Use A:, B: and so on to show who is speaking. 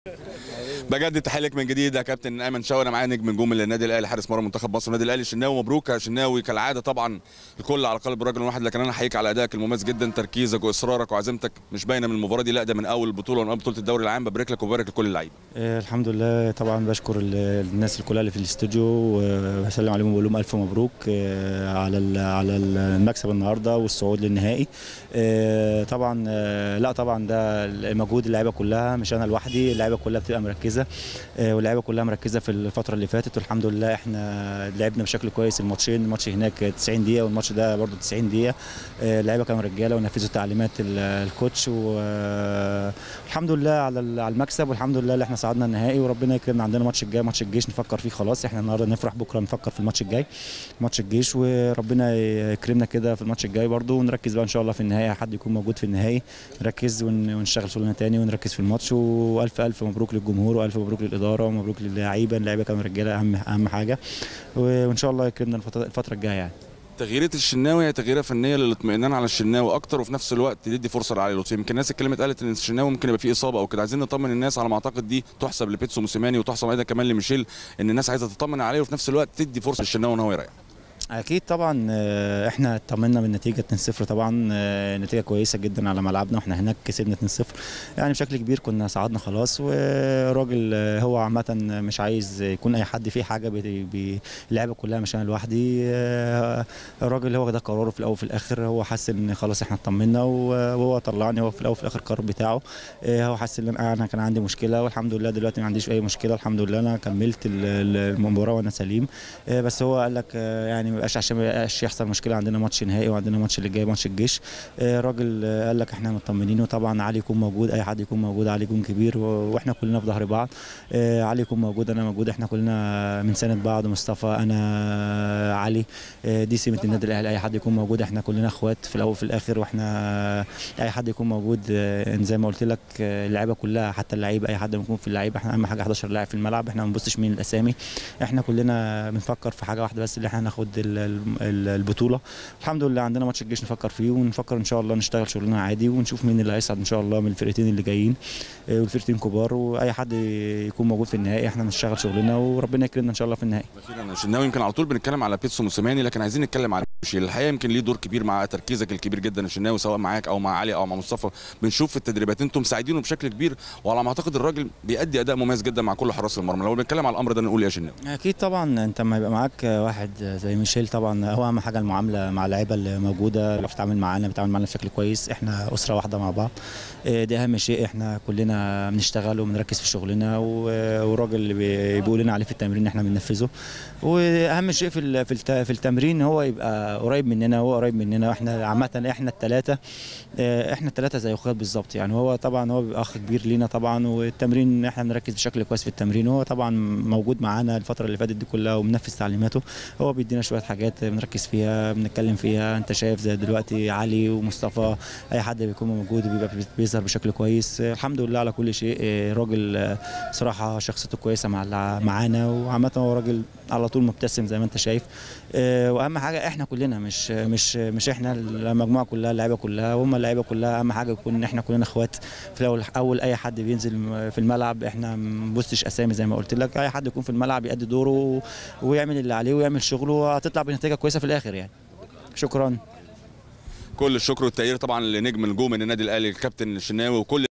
A: بجد تحيه لك من جديد يا كابتن ايمن شاوي انا معايا نجم نجوم النادي الاهلي حارس مرمى منتخب مصر النادي الاهلي شناوي مبروك يا شناوي كالعاده طبعا الكل على قلب الراجل الواحد لكن انا احييك على ادائك المميز جدا تركيزك واصرارك وعزيمتك مش باينه من المباراه دي لا ده من اول البطوله ومن اول بطوله الدوري العام ببارك لك وببارك لكل اللعيبه
B: آه، الحمد لله طبعا بشكر ال- الناس كلها اللي في الاستوديو وبسلم عليهم وبقول لهم الف مبروك آه، على ال- على المكسب النهارده والصعود للنهائي آه، طبعا آه، لا طبعا ده مجهود اللعيبه كلها مش انا لوحدي اللعيبه كلها بتبقى مركزه آه، واللعيبه كلها مركزه في الفتره اللي فاتت والحمد لله احنا لعبنا بشكل كويس الماتشين الماتش هناك 90 دقيقه والماتش ده برضو 90 دقيقه آه، اللعيبه كانوا رجاله ونفذوا تعليمات ال- الكوتش والحمد لله على ال- على المكسب والحمد لله اللي احنا صعدنا النهائي وربنا يكرمنا عندنا ماتش الجاي ماتش الجيش نفكر فيه خلاص احنا النهارده نفرح بكره نفكر في الماتش الجاي ماتش الجيش وربنا يكرمنا كده في الماتش الجاي برضو ونركز بقى ان شاء الله في النهائي حد يكون موجود في النهائي نركز ون- ونشتغل شغلنا تاني ونركز في الماتش والف الف مبروك للجمهور والف مبروك للاداره ومبروك للعيبه اللعيبه كانوا رجاله اهم اهم حاجه وان شاء الله يكرمنا الفتره الفترة الجايه يعني
A: تغييرات الشناوي هي تغييره فنيه للاطمئنان على الشناوي اكتر وفي نفس الوقت تدي فرصه لعلي لطفي يمكن الناس اتكلمت قالت ان الشناوي ممكن يبقى فيه اصابه او كده عايزين نطمن الناس على ما اعتقد دي تحسب لبيتسو موسيماني وتحسب ايضا كمان لميشيل ان الناس عايزه تطمن عليه وفي نفس الوقت تدي فرصه للشناوي ان هو يريح
B: اكيد طبعا آه، احنا اطمنا بالنتيجه 2-0 طبعا آه، نتيجه كويسه جدا على ملعبنا واحنا هناك كسبنا 2-0 يعني بشكل كبير كنا صعدنا خلاص وراجل آه، هو عامه مش عايز يكون اي حد فيه حاجه بي- بي- اللعيبه كلها مش انا لوحدي آه، الراجل هو ده قراره في الاول وفي الاخر هو حس ان خلاص احنا اطمنا وهو طلعني هو في الاول وفي الاخر القرار بتاعه آه، هو حس ان انا كان عندي مشكله والحمد لله دلوقتي ما عنديش اي مشكله الحمد لله انا كملت ال- ال- المباراه وانا سليم آه، بس هو قال لك آه، يعني ما يبقاش عشان ما يبقاش يحصل مشكله عندنا ماتش نهائي وعندنا ماتش اللي جاي ماتش الجيش آه، الراجل آه، قال لك احنا مطمنين وطبعا علي يكون موجود اي حد يكون موجود علي يكون كبير و- واحنا كلنا في ظهر بعض آه، علي يكون موجود انا موجود احنا كلنا بنساند بعض مصطفى انا علي آه، دي سمه النادي الاهلي اي حد يكون موجود احنا كلنا اخوات في الاول وفي الاخر واحنا اي حد يكون موجود آه، زي ما قلت لك آه، اللعيبه كلها حتى اللعيبه اي حد يكون في اللعيبه احنا اهم حاجه 11 لاعب في الملعب احنا ما بنبصش مين الاسامي احنا كلنا بنفكر في حاجه واحده بس اللي احنا ناخد ال- ال- البطوله الحمد لله عندنا ماتش الجيش نفكر فيه ونفكر ان شاء الله نشتغل شغلنا عادي ونشوف مين اللي هيصعد ان شاء الله من الفرقتين اللي جايين آه، والفرقتين كبار واي حد يكون موجود في النهائي احنا نشتغل شغلنا وربنا يكرمنا ان شاء الله في النهائي
A: اخيرا الشناوي يمكن على طول بنتكلم على بيتسو موسيماني لكن عايزين نتكلم على ميشيل الحقيقه يمكن ليه دور كبير مع تركيزك الكبير جدا الشناوي سواء معاك او مع علي او مع مصطفى بنشوف في التدريبات انتم مساعدينه بشكل كبير وعلى ما اعتقد الراجل بيأدي اداء مميز جدا مع كل حراس المرمى لو بنتكلم على الامر ده نقول يا شناوي
B: اكيد طبعا انت لما يبقى معاك واحد زي ميشيل طبعا هو اهم حاجه المعامله مع اللعيبه اللي موجوده اللي بتتعامل معانا بتتعامل معانا بشكل كويس احنا اسره واحده مع بعض اه، دي اهم شيء احنا كلنا بنشتغل وبنركز في شغلنا و- والراجل اللي بي- بيقول لنا عليه في التمرين احنا بننفذه واهم شيء في ال- في الت- في التمرين هو يبقى قريب مننا هو قريب مننا واحنا عامه احنا الثلاثه احنا الثلاثه زي اخوات بالظبط يعني هو طبعا هو بيبقى اخ كبير لينا طبعا والتمرين احنا بنركز بشكل كويس في التمرين هو طبعا موجود معانا الفتره اللي فاتت دي كلها وبنفذ تعليماته هو بيدينا شويه حاجات بنركز فيها بنتكلم فيها انت شايف زي دلوقتي علي ومصطفى اي حد بيكون موجود بيبقى بيظهر بشكل كويس الحمد لله على كل شيء اه، راجل اه، صراحه شخصيته كويسه مع الع- معانا وعامه هو راجل على طول مبتسم زي ما انت شايف اه، واهم حاجه احنا كلنا مش مش مش احنا المجموعه كلها اللعيبه كلها هم اللعيبه كلها اهم حاجه يكون احنا كلنا اخوات في الاول اول اي حد بينزل في الملعب احنا ما بنبصش اسامي زي ما قلت لك اي حد يكون في الملعب يأدي دوره ويعمل اللي عليه ويعمل شغله هتطلع بنتيجه كويسه في الاخر يعني شكرا
A: كل الشكر والتقدير طبعا لنجم نجوم النادي الاهلي الكابتن الشناوي وكل